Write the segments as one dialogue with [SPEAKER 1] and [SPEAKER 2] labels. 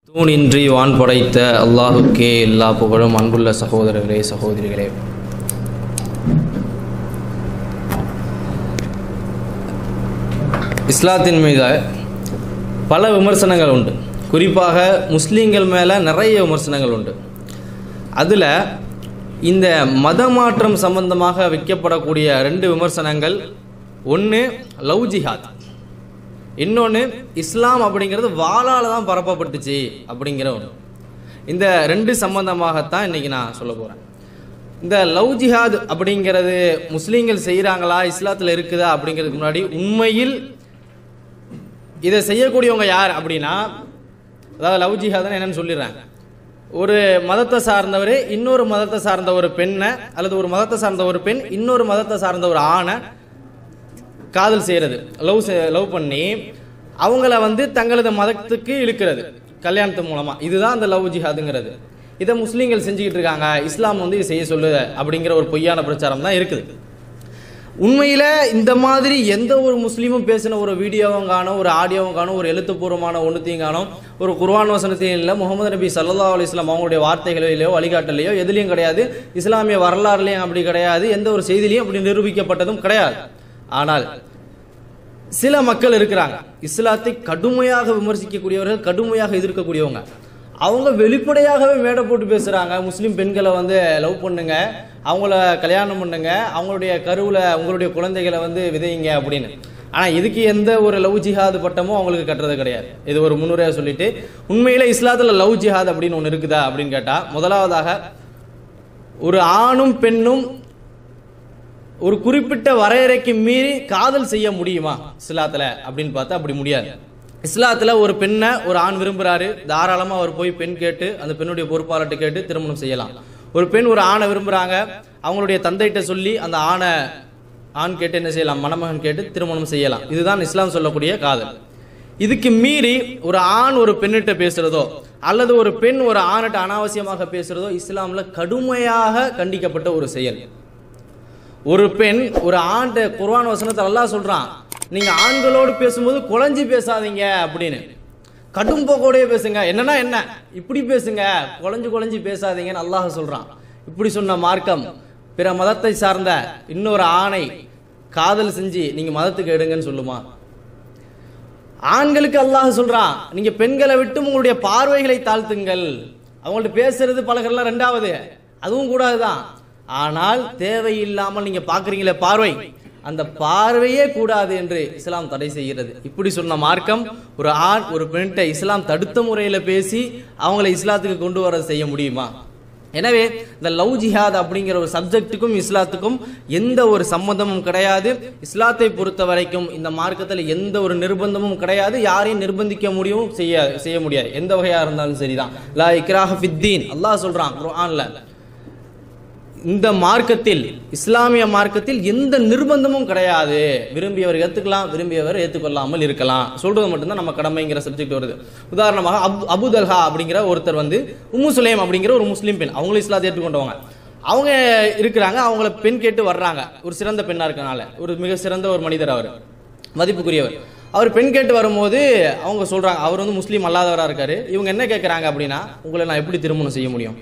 [SPEAKER 1] தூணின்றி வான் படைத்த அல்லாஹுக்கே எல்லா புகழும் அன்புள்ள சகோதரர்களே சகோதரிகளே இஸ்லாத்தின் மீது பல விமர்சனங்கள் உண்டு குறிப்பாக முஸ்லீம்கள் மேலே நிறைய விமர்சனங்கள் உண்டு அதில் இந்த மத மாற்றம் சம்பந்தமாக வைக்கப்படக்கூடிய ரெண்டு விமர்சனங்கள் ஒன்று லவ் ஜிஹாத் இன்னொன்று இஸ்லாம் அப்படிங்கிறது வாளால் தான் பரப்பப்பட்டுச்சு அப்படிங்கிற ஒன்று இந்த ரெண்டு சம்பந்தமாகத்தான் இன்னைக்கு நான் சொல்ல போகிறேன் இந்த லவ் ஜிஹாத் அப்படிங்கிறது முஸ்லீம்கள் செய்கிறாங்களா இஸ்லாத்தில் இருக்குதா அப்படிங்கிறதுக்கு முன்னாடி உண்மையில் இதை செய்யக்கூடியவங்க யார் அப்படின்னா அதாவது லவ் ஜிஹாத்னு என்னன்னு சொல்லிடுறாங்க ஒரு மதத்தை சார்ந்தவர் இன்னொரு மதத்தை சார்ந்த ஒரு பெண்ணை அல்லது ஒரு மதத்தை சார்ந்த ஒரு பெண் இன்னொரு மதத்தை சார்ந்த ஒரு ஆணை காதல் செய்கிறது லவ் லவ் பண்ணி அவங்கள வந்து தங்களது மதத்துக்கு இழுக்கிறது கல்யாணத்து மூலமா இதுதான் அந்த லவ் ஜிஹாதுங்கிறது இதை முஸ்லீம்கள் செஞ்சுக்கிட்டு இருக்காங்க இஸ்லாம் வந்து இது செய்ய சொல்லுது அப்படிங்கிற ஒரு பொய்யான பிரச்சாரம் தான் இருக்குது உண்மையில இந்த மாதிரி எந்த ஒரு முஸ்லீமும் பேசின ஒரு வீடியோவும் காணும் ஒரு ஆடியோவும் காணும் ஒரு எழுத்துப்பூர்வமான ஒன்றுத்தையும் காணும் ஒரு குர்ஆன் வசனத்தையும் இல்லை முகமது நபி சல்லா அலிஸ்லாம் அவங்களுடைய வார்த்தைகளிலேயோ வழிகாட்டலையோ எதுலையும் கிடையாது இஸ்லாமிய வரலாறுலையும் அப்படி கிடையாது எந்த ஒரு செய்திலையும் அப்படி நிரூபிக்கப்பட்டதும் கிடையாது ஆனால் சில மக்கள் இருக்கிறாங்க இஸ்லாத்தை கடுமையாக விமர்சிக்கக்கூடியவர்கள் கடுமையாக எதிர்க்கக்கூடியவங்க அவங்க வெளிப்படையாகவே மேடை போட்டு பேசுறாங்க முஸ்லீம் பெண்களை வந்து லவ் பண்ணுங்க அவங்கள கல்யாணம் பண்ணுங்க அவங்களுடைய கருவில் உங்களுடைய குழந்தைகளை வந்து விதையுங்க அப்படின்னு ஆனால் இதுக்கு எந்த ஒரு லவ் ஜிஹாது பட்டமும் அவங்களுக்கு கட்டுறது கிடையாது இது ஒரு முன்னுரையாக சொல்லிட்டு உண்மையில இஸ்லாத்தில் லவ் ஜிஹாத் அப்படின்னு ஒன்று இருக்குதா அப்படின்னு கேட்டால் முதலாவதாக ஒரு ஆணும் பெண்ணும் ஒரு குறிப்பிட்ட வரையறைக்கு மீறி காதல் செய்ய முடியுமா இஸ்லாத்துல அப்படின்னு பார்த்தா அப்படி முடியாது இஸ்லாத்துல ஒரு பெண்ணை ஒரு ஆண் விரும்புறாரு தாராளமா அவர் போய் பெண் கேட்டு அந்த பெண்ணுடைய பொறுப்பாளர்கிட்ட கேட்டு திருமணம் செய்யலாம் ஒரு பெண் ஒரு ஆணை விரும்புறாங்க அவங்களுடைய தந்தைகிட்ட சொல்லி அந்த ஆணை ஆண் கேட்டு என்ன செய்யலாம் மணமகன் கேட்டு திருமணம் செய்யலாம் இதுதான் இஸ்லாம் சொல்லக்கூடிய காதல் இதுக்கு மீறி ஒரு ஆண் ஒரு பெண்ணிட்ட பேசுறதோ அல்லது ஒரு பெண் ஒரு ஆணிட்ட அனாவசியமாக பேசுறதோ இஸ்லாம்ல கடுமையாக கண்டிக்கப்பட்ட ஒரு செயல் ஒரு பெண் ஒரு ஆண்ட குர்ஆன் வசனத்தை அல்லாஹ் சொல்றான் நீங்க ஆண்களோடு பேசும்போது குழஞ்சி பேசாதீங்க அப்படின்னு கடும் போக்கோடயே பேசுங்க என்னன்னா என்ன இப்படி பேசுங்க குழஞ்சு குழஞ்சி பேசாதீங்கன்னு அல்லாஹ் சொல்றான் இப்படி சொன்ன மார்க்கம் பிற மதத்தை சார்ந்த இன்னொரு ஆணை காதல் செஞ்சு நீங்க மதத்துக்கு எடுங்கன்னு சொல்லுமா ஆண்களுக்கு அல்லாஹ் சொல்றான் நீங்க பெண்களை விட்டு உங்களுடைய பார்வைகளை தாழ்த்துங்கள் அவங்கள்ட்ட பேசுறது பழகிறலாம் ரெண்டாவது அதுவும் கூடாதுதான் ஆனால் தேவையில்லாமல் நீங்க பாக்குறீங்களே பார்வை அந்த பார்வையே கூடாது என்று இஸ்லாம் தடை செய்கிறது இப்படி சொன்ன மார்க்கம் ஒரு ஆண் ஒரு பெண்கிட்ட இஸ்லாம் தடுத்த முறையில பேசி அவங்கள இஸ்லாத்துக்கு கொண்டு வர செய்ய முடியுமா எனவே இந்த லவ் ஜிஹாத் அப்படிங்கிற ஒரு சப்ஜெக்ட்டுக்கும் இஸ்லாத்துக்கும் எந்த ஒரு சம்மந்தமும் கிடையாது இஸ்லாத்தை பொறுத்த வரைக்கும் இந்த மார்க்கத்தில் எந்த ஒரு நிர்பந்தமும் கிடையாது யாரையும் நிர்பந்திக்க முடியும் செய்ய செய்ய முடியாது எந்த வகையா இருந்தாலும் சரிதான் லா இக்ராஹ ஃபித்தீன் அல்லாஹ் சொல்றான் குர்ஆன்ல இந்த மார்க்கத்தில் இஸ்லாமிய மார்க்கத்தில் எந்த நிர்பந்தமும் கிடையாது விரும்பியவர் ஏத்துக்கலாம் விரும்பியவர் ஏத்துக்கொள்ளாமல் இருக்கலாம் சொல்றது மட்டும்தான் நம்ம கடமைங்கிற சப்ஜெக்ட் வருது உதாரணமாக அபு அபுதல்ஹா அப்படிங்கிற ஒருத்தர் வந்து உம்மு சுலேம் அப்படிங்கிற ஒரு முஸ்லீம் பெண் அவங்களும் இஸ்லாத்தை ஏற்றுக்கொண்டவங்க அவங்க இருக்கிறாங்க அவங்கள பெண் கேட்டு வர்றாங்க ஒரு சிறந்த பெண்ணா இருக்கனால ஒரு மிக சிறந்த ஒரு மனிதர் அவர் மதிப்புக்குரியவர் அவர் பெண் கேட்டு வரும்போது அவங்க சொல்றாங்க அவர் வந்து முஸ்லீம் அல்லாதவராக இருக்காரு இவங்க என்ன கேட்குறாங்க அப்படின்னா உங்களை நான் எப்படி திருமணம் செய்ய முடியும்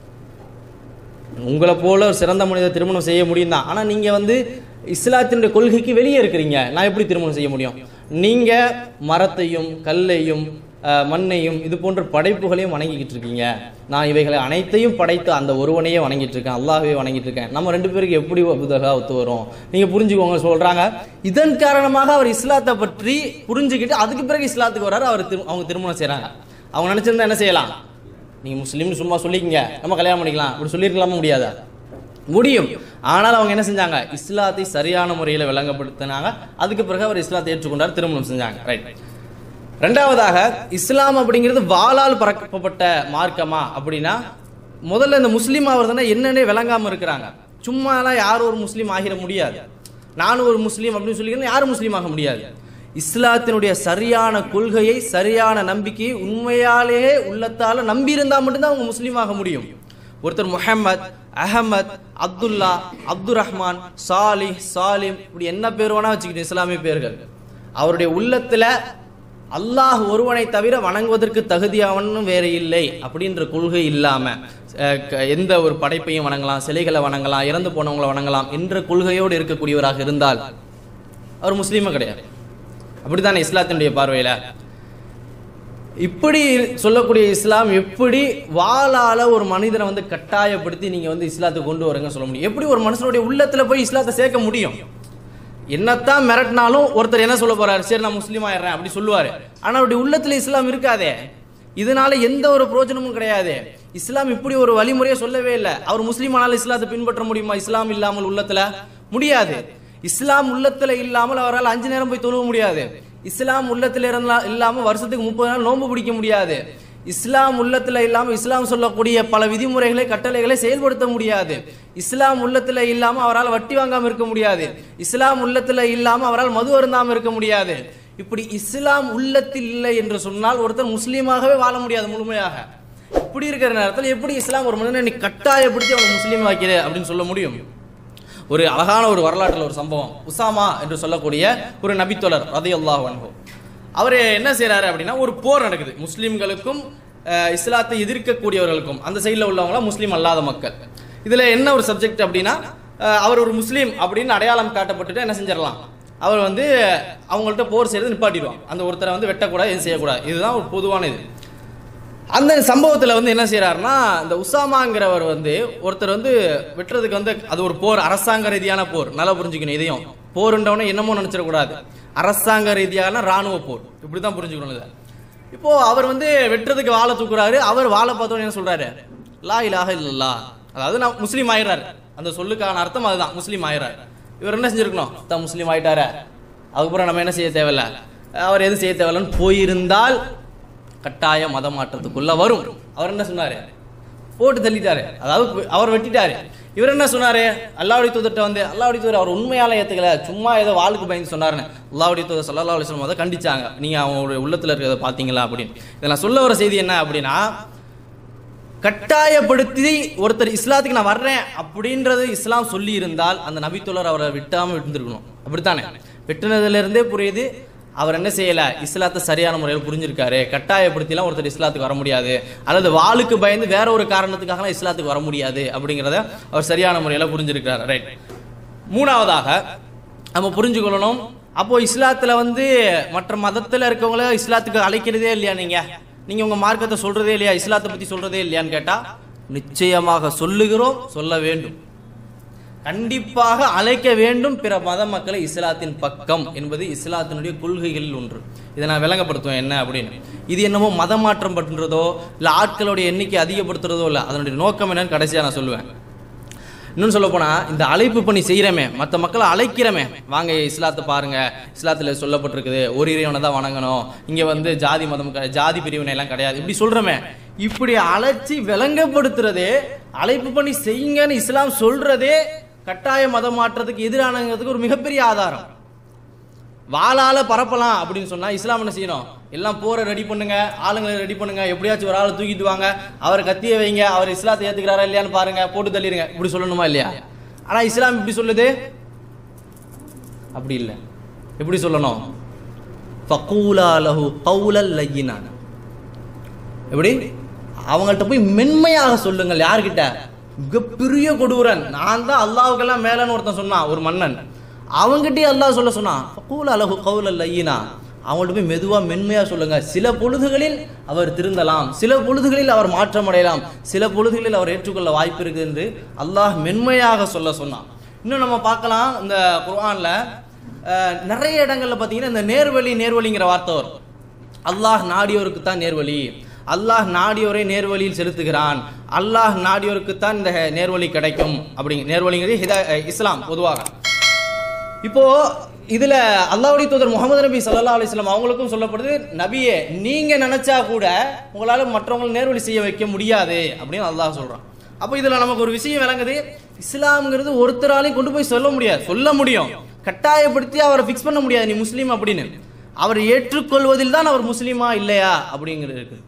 [SPEAKER 1] உங்களை போல ஒரு சிறந்த மனிதர் திருமணம் செய்ய முடியும் தான் ஆனால் நீங்கள் வந்து இஸ்லாத்தினுடைய கொள்கைக்கு வெளியே இருக்கிறீங்க நான் எப்படி திருமணம் செய்ய முடியும் நீங்கள் மரத்தையும் கல்லையும் அஹ், மண்ணையும் இது போன்ற படைப்புகளையும் வணங்கிக்கிட்டு இருக்கீங்க நான் இவைகளை அனைத்தையும் படைத்து அந்த ஒருவனையே வணங்கிட்டு இருக்கேன் அல்லாஹ்வே வணங்கிட்டு இருக்கேன் நம்ம ரெண்டு பேருக்கு எப்படி புதகா ஒத்து வரும் நீங்கள் புரிஞ்சுக்கோங்க சொல்கிறாங்க இதன் காரணமாக அவர் இஸ்லாத்தை பற்றி புரிஞ்சுக்கிட்டு அதுக்கு பிறகு இஸ்லாத்துக்கு வராரு அவர் திரு அவங்க திருமணம் செய்கிறாங்க அவங்க நினச்சிருந்தா என்ன செய்யலாம் நீங்க முஸ்லீம்னு சும்மா சொல்லிக்கங்க நம்ம கல்யாணம் பண்ணிக்கலாம் இப்படி சொல்லியிருக்கலாமா முடியாதா முடியும் ஆனால் அவங்க என்ன செஞ்சாங்க இஸ்லாத்தை சரியான முறையில் விளங்கப்படுத்தினாங்க அதுக்கு பிறகு அவர் இஸ்லாத்தை ஏற்றுக்கொண்டார் திருமணம் செஞ்சாங்க ரைட் ரெண்டாவதாக இஸ்லாம் அப்படிங்கிறது வாளால் பறக்கப்பட்ட மார்க்கமா அப்படின்னா முதல்ல இந்த முஸ்லீம் ஆகிறதுனா என்னன்னே விளங்காம இருக்கிறாங்க சும்மாலாம் யாரும் ஒரு முஸ்லீம் ஆகிட முடியாது நானும் ஒரு முஸ்லீம் அப்படின்னு சொல்லி யாரும் முஸ்லீம் ஆக முடியாது இஸ்லாத்தினுடைய சரியான கொள்கையை சரியான நம்பிக்கையை உண்மையாலேயே உள்ளத்தால நம்பி இருந்தா மட்டும்தான் அவங்க முஸ்லீம் ஆக முடியும் ஒருத்தர் முஹம்மத் அஹமத் அப்துல்லா அப்துல் ரஹ்மான் சாலிஹ் சாலிம் இப்படி என்ன பேர் வேணா வச்சுக்கிட்டு இஸ்லாமிய பேர்கள் அவருடைய உள்ளத்துல அல்லாஹ் ஒருவனை தவிர வணங்குவதற்கு தகுதியாவனும் வேற இல்லை அப்படின்ற கொள்கை இல்லாம அஹ், க- எந்த ஒரு படைப்பையும் வணங்கலாம் சிலைகளை வணங்கலாம் இறந்து போனவங்களை வணங்கலாம் என்ற கொள்கையோடு இருக்கக்கூடியவராக இருந்தால் அவர் முஸ்லீமே கிடையாது அப்படித்தானே இஸ்லாத்தினுடைய பார்வையில இப்படி சொல்லக்கூடிய இஸ்லாம் எப்படி வாளால ஒரு மனிதனை வந்து கட்டாயப்படுத்தி நீங்க வந்து இஸ்லாத்துக்கு கொண்டு வரங்க சொல்ல முடியும் எப்படி ஒரு மனுஷனுடைய உள்ளத்துல போய் இஸ்லாத்தை சேர்க்க முடியும் என்னத்தான் மிரட்டினாலும் ஒருத்தர் என்ன சொல்ல போறாரு சரி நான் முஸ்லீம் ஆயிடுறேன் அப்படி சொல்லுவாரு ஆனா அவருடைய உள்ளத்துல இஸ்லாம் இருக்காதே இதனால எந்த ஒரு பிரயோஜனமும் கிடையாது இஸ்லாம் இப்படி ஒரு வழிமுறையை சொல்லவே இல்லை அவர் முஸ்லீம் ஆனாலும் இஸ்லாத்தை பின்பற்ற முடியுமா இஸ்லாம் இல்லாமல் உள்ளத்துல முடியாது இஸ்லாம் உள்ளத்துல இல்லாமல் அவரால் அஞ்சு நேரம் போய் தொழுவ முடியாது இஸ்லாம் உள்ளத்துல இருந்தா இல்லாம வருஷத்துக்கு முப்பது நாள் நோன்பு பிடிக்க முடியாது இஸ்லாம் உள்ளத்துல இல்லாம இஸ்லாம் சொல்லக்கூடிய பல விதிமுறைகளை கட்டளைகளை செயல்படுத்த முடியாது இஸ்லாம் உள்ளத்துல இல்லாம அவரால் வட்டி வாங்காம இருக்க முடியாது இஸ்லாம் உள்ளத்துல இல்லாம அவரால் மது அருந்தாம இருக்க முடியாது இப்படி இஸ்லாம் உள்ளத்தில் இல்லை என்று சொன்னால் ஒருத்தர் முஸ்லீமாகவே வாழ முடியாது முழுமையாக இப்படி இருக்கிற நேரத்தில் எப்படி இஸ்லாம் ஒரு மனிதனை நீ கட்டாயப்படுத்தி அவனை முஸ்லீம் ஆக்கிடு அப்படின்னு சொல்ல முடியும் ஒரு அழகான ஒரு வரலாற்றில் ஒரு சம்பவம் உசாமா என்று சொல்லக்கூடிய ஒரு நபித்தொழர் ரதி அல்லாஹ் அவர் என்ன செய்றாரு அப்படின்னா ஒரு போர் நடக்குது முஸ்லிம்களுக்கும் அஹ், இஸ்லாத்தை எதிர்க்கக்கூடியவர்களுக்கும் அந்த சைடில் உள்ளவங்களாம் முஸ்லீம் அல்லாத மக்கள் இதுல என்ன ஒரு சப்ஜெக்ட் அப்படின்னா அஹ், அவர் ஒரு முஸ்லீம் அப்படின்னு அடையாளம் காட்டப்பட்டுட்டு என்ன செஞ்சிடலாம் அவர் வந்து அவங்கள்ட்ட போர் செய்யறது நிப்பாட்டிடுவான் அந்த ஒருத்தரை வந்து வெட்டக்கூடாது எதுவும் செய்யக்கூடாது இதுதான் ஒரு பொதுவான இது அந்த சம்பவத்தில் வந்து என்ன செய்றாருன்னா இந்த உசாமாங்கிறவர் வந்து ஒருத்தர் வந்து வெட்டுறதுக்கு வந்து அது ஒரு போர் அரசாங்க ரீதியான போர் நல்லா புரிஞ்சுக்கணும் இதையும் போருன்றவனே என்னமோ நினைச்சிடக்கூடாது அரசாங்க ரீதியான ராணுவ போர் இப்படிதான் புரிஞ்சுக்கணும் இதை இப்போ அவர் வந்து வெட்டுறதுக்கு வாழை தூக்குறாரு அவர் வாழை பார்த்தோன்னு என்ன சொல்றாரு லா இலாஹ இல்லல்லா அதாவது நான் முஸ்லீம் ஆயிடுறாரு அந்த சொல்லுக்கான அர்த்தம் அதுதான் முஸ்லீம் ஆயிடுறாரு இவர் என்ன செஞ்சிருக்கணும் தான் முஸ்லீம் ஆயிட்டாரு அதுக்கப்புறம் நம்ம என்ன செய்ய தேவையில்ல அவர் எதுவும் செய்ய தேவையில்லன்னு போயிருந்தால் கட்டாய மத மாற்றத்துக்குள்ள வரும் அவர் என்ன சொன்னாரு போட்டு தள்ளிட்டாரு அதாவது அவர் வெட்டிட்டாரு இவர் என்ன சொன்னாரு அல்லாவுடைய தூதர்கிட்ட வந்து அல்லாவுடைய தூதர் அவர் உண்மையால ஏத்துக்கல சும்மா ஏதோ வாளுக்கு பயந்து சொன்னாருன்னு அல்லாவுடைய தூதர் சல்லா அலிஸ்லாம் அதை கண்டிச்சாங்க நீங்க அவங்களுடைய உள்ளத்துல இருக்கிறத பாத்தீங்களா அப்படின்னு இதில் நான் சொல்ல வர செய்தி என்ன அப்படின்னா கட்டாயப்படுத்தி ஒருத்தர் இஸ்லாத்துக்கு நான் வர்றேன் அப்படின்றது இஸ்லாம் சொல்லி இருந்தால் அந்த நபித்தோழர் அவரை விட்டாம விட்டுருக்கணும் அப்படித்தானே வெட்டினதுல இருந்தே புரியுது அவர் என்ன செய்யல இஸ்லாத்தை சரியான முறையில் புரிஞ்சிருக்காரு கட்டாயப்படுத்திலாம் ஒருத்தர் இஸ்லாத்துக்கு வர முடியாது அல்லது வாளுக்கு பயந்து வேற ஒரு காரணத்துக்காகலாம் இஸ்லாத்துக்கு வர முடியாது அப்படிங்கிறத அவர் சரியான முறையில் புரிஞ்சிருக்காரு ரைட் மூணாவதாக நம்ம புரிஞ்சுக்கொள்ளணும் அப்போ இஸ்லாத்துல வந்து மற்ற மதத்துல இருக்கவங்கள இஸ்லாத்துக்கு அழைக்கிறதே இல்லையா நீங்க நீங்க உங்க மார்க்கத்தை சொல்றதே இல்லையா இஸ்லாத்தை பத்தி சொல்றதே இல்லையான்னு கேட்டா நிச்சயமாக சொல்லுகிறோம் சொல்ல வேண்டும் கண்டிப்பாக அழைக்க வேண்டும் பிற மத மக்களை இஸ்லாத்தின் பக்கம் என்பது இஸ்லாத்தினுடைய கொள்கைகளில் ஒன்று இதை நான் விளங்கப்படுத்துவேன் என்ன அப்படின்னு இது என்னமோ மதம் மாற்றம் பண்றதோ இல்லை ஆட்களுடைய எண்ணிக்கை அதிகப்படுத்துறதோ இல்லை அதனுடைய நோக்கம் என்னன்னு கடைசியாக நான் சொல்லுவேன் இன்னும் சொல்ல போனா இந்த அழைப்பு பணி செய்யறமே மற்ற மக்களை அழைக்கிறமே வாங்க இஸ்லாத்தை பாருங்க இஸ்லாத்துல சொல்லப்பட்டிருக்குது ஒரு இறைவனை தான் வணங்கணும் இங்க வந்து ஜாதி மதம் க- ஜாதி பிரிவினை எல்லாம் கிடையாது இப்படி சொல்றமே இப்படி அழைச்சி விளங்கப்படுத்துறதே அழைப்பு பண்ணி செய்யுங்கன்னு இஸ்லாம் சொல்றதே கட்டாய மதம் மாற்றத்துக்கு எதிரானங்கிறதுக்கு ஒரு மிகப்பெரிய ஆதாரம் வாளால பரப்பலாம் அப்படின்னு சொன்னா இஸ்லாம் என்ன செய்யணும் எல்லாம் போற ரெடி பண்ணுங்க ஆளுங்களை ரெடி பண்ணுங்க எப்படியாச்சும் ஒரு ஆளை தூக்கிட்டு வாங்க அவர் கத்திய வைங்க அவர் இஸ்லாத்தை ஏத்துக்கிறாரா இல்லையான்னு பாருங்க போட்டு தள்ளிடுங்க இப்படி சொல்லணுமா இல்லையா ஆனா இஸ்லாம் இப்படி சொல்லுது அப்படி இல்லை எப்படி சொல்லணும் ஃபக்கூலா லஹு கௌலல் லய்யினான் எப்படி அவங்கள்ட்ட போய் மென்மையாக சொல்லுங்கள் யார்கிட்ட மிகப்பெரிய கொடூரன் நான் தான் அல்லாவுக்கெல்லாம் மேலன்னு ஒருத்தன் சொன்னான் ஒரு மன்னன் அவங்ககிட்டயே அல்லாஹ் சொல்ல சொன்னான் கூல் அழகு கவுல லையினா அவங்கள்ட்ட போய் மெதுவா மென்மையா சொல்லுங்க சில பொழுதுகளில் அவர் திருந்தலாம் சில பொழுதுகளில் அவர் மாற்றம் அடையலாம் சில பொழுதுகளில் அவர் ஏற்றுக்கொள்ள வாய்ப்பு இருக்குது என்று அல்லாஹ் மென்மையாக சொல்ல சொன்னான் இன்னும் நம்ம பார்க்கலாம் இந்த குர்ஆன்ல அஹ், நிறைய இடங்கள்ல பார்த்தீங்கன்னா இந்த நேர்வழி நேர்வழிங்கிற வார்த்தை வரும் அல்லாஹ் நாடியோருக்கு தான் நேர்வழி அல்லாஹ் நாடியோரை நேர்வழியில் செலுத்துகிறான் அல்லாஹ் நாடியோருக்கு தான் இந்த நேர்வழி கிடைக்கும் அப்படிங்க நேர்வழிங்கிறது ஹிதா அஹ் இஸ்லாம் பொதுவாக இப்போ இதுல அல்லாஹ்வுடைய தூதர் முகமது நபி ஸல்லல்லாஹு அலைஹி வஸல்லம் அவங்களுக்கும் சொல்லப்படுது நபியே நீங்க நினைச்சா கூட உங்களால மற்றவங்களை நேர்வழி செய்ய வைக்க முடியாது அப்படின்னு அல்லாஹ் சொல்றான் அப்போ இதுல நமக்கு ஒரு விஷயம் விளங்குது இஸ்லாம்ங்கிறது ஒருத்தராலையும் கொண்டு போய் சொல்ல முடியாது சொல்ல முடியும் கட்டாயப்படுத்தி அவரை ஃபிக்ஸ் பண்ண முடியாது நீ முஸ்லீம் அப்படின்னு அவர் ஏற்றுக்கொள்வதில் தான் அவர் முஸ்லீமா இல்லையா அப்படிங்கிறது இருக்கு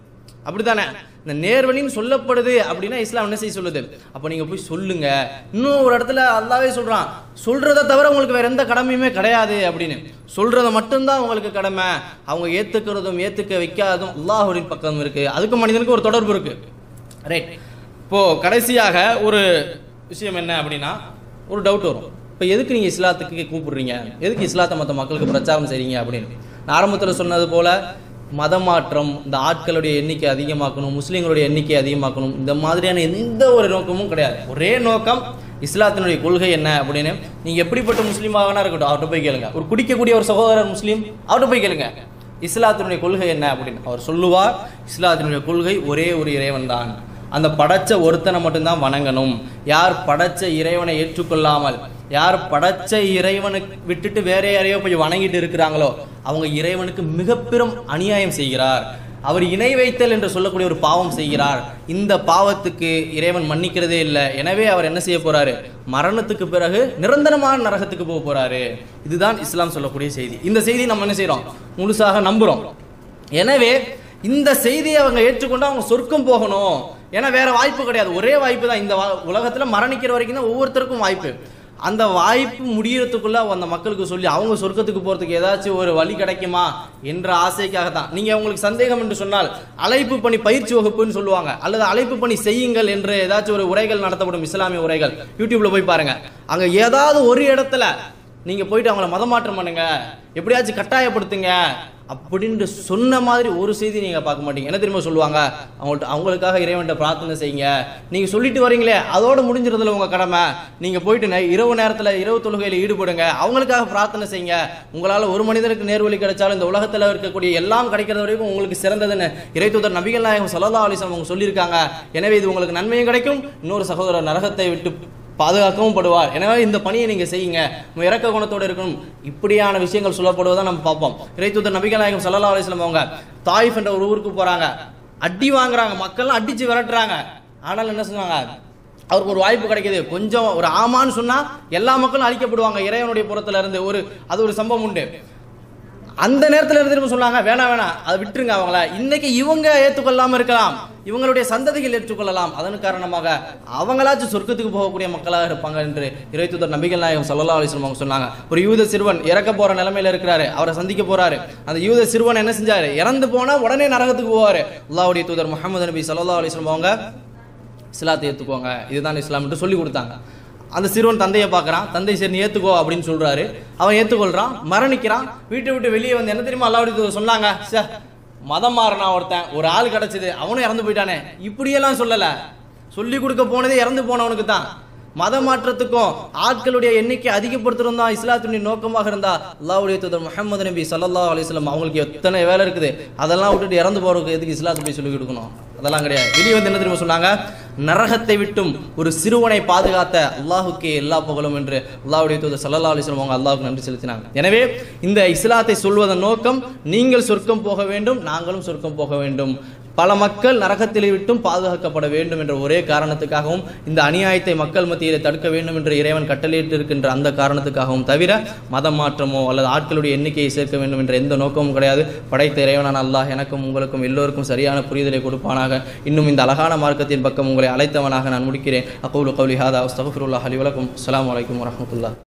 [SPEAKER 1] அப்படித்தானே இந்த நேர்வழின்னு சொல்லப்படுது அப்படின்னா இஸ்லாம் என்ன செய்ய சொல்லுது அப்போ நீங்க போய் சொல்லுங்க இன்னும் ஒரு இடத்துல அல்லாவே சொல்றான் சொல்றதை தவிர உங்களுக்கு வேற எந்த கடமையுமே கிடையாது அப்படின்னு சொல்றத மட்டும்தான் உங்களுக்கு கடமை அவங்க ஏத்துக்கிறதும் ஏத்துக்க வைக்காததும் அல்லாஹுவின் பக்கம் இருக்கு அதுக்கு மனிதனுக்கு ஒரு தொடர்பு இருக்கு ரைட் இப்போ கடைசியாக ஒரு விஷயம் என்ன அப்படின்னா ஒரு டவுட் வரும் இப்போ எதுக்கு நீங்கள் இஸ்லாத்துக்கு கூப்பிடுறீங்க எதுக்கு இஸ்லாத்தை மற்ற மக்களுக்கு பிரச்சாரம் செய்றீங்க அப்படின்னு நான் ஆரம்பத்தில் சொன்னது போல மதமாற்றம் இந்த ஆட்களுடைய எண்ணிக்கை அதிகமாக்கணும் முஸ்லீம்களுடைய எண்ணிக்கை அதிகமாக்கணும் இந்த மாதிரியான எந்த ஒரு நோக்கமும் கிடையாது ஒரே நோக்கம் இஸ்லாத்தினுடைய கொள்கை என்ன அப்படின்னு நீங்க எப்படிப்பட்ட முஸ்லீமாக வேணா இருக்கட்டும் அவர்கிட்ட போய் கேளுங்க ஒரு குடிக்கக்கூடிய ஒரு சகோதரர் முஸ்லீம் அவர்கிட்ட போய் கேளுங்க இஸ்லாத்தினுடைய கொள்கை என்ன அப்படின்னு அவர் சொல்லுவார் இஸ்லாத்தினுடைய கொள்கை ஒரே ஒரு இறைவன் தான் அந்த படைச்ச ஒருத்தனை மட்டும்தான் வணங்கணும் யார் படைச்ச இறைவனை ஏற்றுக்கொள்ளாமல் யார் படைச்ச இறைவனை விட்டுட்டு வேற யாரையோ போய் வணங்கிட்டு இருக்கிறாங்களோ அவங்க இறைவனுக்கு மிக பெரும் அநியாயம் செய்கிறார் அவர் இணை வைத்தல் என்று சொல்லக்கூடிய ஒரு பாவம் செய்கிறார் இந்த பாவத்துக்கு இறைவன் மன்னிக்கிறதே இல்லை எனவே அவர் என்ன செய்ய போறாரு மரணத்துக்கு பிறகு நிரந்தரமான நரகத்துக்கு போக போறாரு இதுதான் இஸ்லாம் சொல்லக்கூடிய செய்தி இந்த செய்தி நம்ம என்ன செய்றோம் முழுசாக நம்புறோம் எனவே இந்த செய்தியை அவங்க ஏற்றுக்கொண்டு அவங்க சொர்க்கம் போகணும் ஏன்னா வேற வாய்ப்பு கிடையாது ஒரே வாய்ப்பு தான் இந்த வா- உலகத்துல மரணிக்கிற வரைக்கும் தான் ஒவ்வொருத்தருக்கும் வாய்ப்பு அந்த வாய்ப்பு முடியறதுக்குள்ள அந்த மக்களுக்கு சொல்லி அவங்க சொர்க்கத்துக்கு போறதுக்கு ஏதாச்சும் ஒரு வழி கிடைக்குமா என்ற ஆசைக்காக தான் நீங்க உங்களுக்கு சந்தேகம் என்று சொன்னால் அழைப்பு பணி பயிற்சி வகுப்புன்னு சொல்லுவாங்க அல்லது அழைப்பு பணி செய்யுங்கள் என்று ஏதாச்சும் ஒரு உரைகள் நடத்தப்படும் இஸ்லாமிய உரைகள் யூடியூப்ல போய் பாருங்க அங்க ஏதாவது ஒரு இடத்துல நீங்க போயிட்டு அவங்கள மதமாற்றம் பண்ணுங்க எப்படியாச்சும் கட்டாயப்படுத்துங்க அப்படின்ட்டு சொன்ன மாதிரி ஒரு செய்தி நீங்க பார்க்க மாட்டீங்க என்ன தெரியுமா சொல்லுவாங்க அவங்கள்ட்ட அவங்களுக்காக இறைவன்ட்ட பிரார்த்தனை செய்யுங்க நீங்க சொல்லிட்டு வரீங்களே அதோட முடிஞ்சிருதுல உங்க கடமை நீங்க போயிட்டு நை- இரவு நேரத்துல இரவு தொழுகையில ஈடுபடுங்க அவங்களுக்காக பிரார்த்தனை செய்யுங்க உங்களால ஒரு மனிதனுக்கு நேர்வழி கிடைச்சாலும் இந்த உலகத்துல இருக்கக்கூடிய எல்லாம் கிடைக்கிறது வரைக்கும் உங்களுக்கு சிறந்ததுன்னு இறைத்தூதர் நபிகள் நாயகம் சல்லா அலிஸ்லாம் அவங்க சொல்லியிருக்காங்க எனவே இது உங்களுக்கு நன்மையும் கிடைக்கும் இன்னொரு சகோதரர் நரகத்தை விட்டு பாதுகாக்கவும் படுவார் எனவே இந்த பணியை நீங்க செய்யுங்க உங்க இறக்க குணத்தோடு இருக்கணும் இப்படியான விஷயங்கள் சொல்லப்படுவதை நம்ம பார்ப்போம் இறைத்தூதர் நபிகள் நாயகம் சல்லா அலிஸ்லாம் அவங்க தாயிஃப் என்ற ஒரு ஊருக்கு போறாங்க அடி வாங்குறாங்க மக்கள்லாம் அடிச்சு விரட்டுறாங்க ஆனால் என்ன சொன்னாங்க அவருக்கு ஒரு வாய்ப்பு கிடைக்குது கொஞ்சம் ஒரு ஆமான்னு சொன்னா எல்லா மக்களும் அழிக்கப்படுவாங்க இறைவனுடைய புறத்துல இருந்து ஒரு அது ஒரு சம்பவம் உண்டு அந்த நேரத்துல இருந்து திரும்ப சொன்னாங்க வேணாம் வேணாம் அதை விட்டுருங்க அவங்கள இன்னைக்கு இவங்க ஏற்றுக்கொள்ளாம இருக்கலாம் இவங்களுடைய சந்ததிகள் ஏற்றுக்கொள்ளலாம் அதன் காரணமாக அவங்களாச்சும் சொர்க்கத்துக்கு போகக்கூடிய மக்களாக இருப்பாங்க என்று இறைத்துதர் நபிகள் நாயகம் சல்லா அலிஸ்லாம் அவங்க சொன்னாங்க ஒரு யூத சிறுவன் இறக்க போற நிலைமையில இருக்கிறாரு அவரை சந்திக்க போறாரு அந்த யூத சிறுவன் என்ன செஞ்சாரு இறந்து போனா உடனே நரகத்துக்கு போவாரு அல்லாஹ்வுடைய தூதர் முகமது நபி சல்லா அலிஸ்லாம் அவங்க இஸ்லாத்தை ஏற்றுக்கோங்க இதுதான் இஸ்லாம்ட்டு சொல்லி கொடுத்தாங்க அந்த சிறுவன் தந்தையை பார்க்கறான் தந்தை சரி நீ ஏத்துக்கோ அப்படின்னு சொல்றாரு அவன் ஏத்துக்கொள்றான் மரணிக்கிறான் வீட்டை விட்டு வெளியே வந்து என்ன தெரியுமா அல்லாவுடைய சொன்னாங்க "ச்சே, மதம் மாறினா ஒருத்தன் ஒரு ஆள் கிடைச்சது அவனும் இறந்து போயிட்டானே இப்படியெல்லாம் சொல்லல சொல்லி கொடுக்க போனதே இறந்து போனவனுக்கு தான் மத மாற்றத்துக்கும் ஆட்களுடைய எண்ணிக்கை அதிகப்படுத்துறதும் தான் இஸ்லாத்தினுடைய நோக்கமாக இருந்தா அல்லாஹ்வுடைய தூதர் முஹம்மது நபி ஸல்லல்லாஹு அலைஹி வஸல்லம் அவங்களுக்கு எத்தனை வேலை இருக்குது அதெல்லாம் விட்டுட்டு இறந்து போறதுக்கு எதுக்கு இஸ்லாத்தை போய் சொல்லி கொடுக்கணும் அதெல்லாம் கிடையாது வெளியே வந்து என்ன தெரியுமா சொன்னாங்க நரகத்தை விட்டும் ஒரு சிறுவனை பாதுகாத்த அல்லாஹுக்கே எல்லா புகழும் என்று அல்லாஹ்வுடைய தூதர் ஸல்லல்லாஹு அலைஹி வஸல்லம் அவங்க அல்லாஹ்வுக்கு நன்றி செலுத்தினாங்க எனவே இந்த இஸ்லாத்தை சொல்வதன் நோக்கம் நீங்கள் சொர்க்கம் போக வேண்டும் நாங்களும் சொர்க்கம் போக வேண்டும் பல மக்கள் நரகத்திலே விட்டும் பாதுகாக்கப்பட வேண்டும் என்ற ஒரே காரணத்துக்காகவும் இந்த அநியாயத்தை மக்கள் மத்தியிலே தடுக்க வேண்டும் என்று இறைவன் கட்டளையிட்டு இருக்கின்ற அந்த காரணத்துக்காகவும் தவிர மதம் மாற்றமோ அல்லது ஆட்களுடைய எண்ணிக்கையை சேர்க்க வேண்டும் என்ற எந்த நோக்கமும் கிடையாது படைத்த இறைவனான அல்லாஹ் எனக்கும் உங்களுக்கும் எல்லோருக்கும் சரியான புரிதலை கொடுப்பானாக இன்னும் இந்த அழகான மார்க்கத்தின் பக்கம் உங்களை அழைத்தவனாக நான் முடிக்கிறேன் அகௌலு கௌலி ஹாதா அஸ்தகுஃபிருல்லாஹ் அலி வலக்கும் அஸ்ஸலாமு அலைக்கும் வரஹ்மத்துல்லாஹ்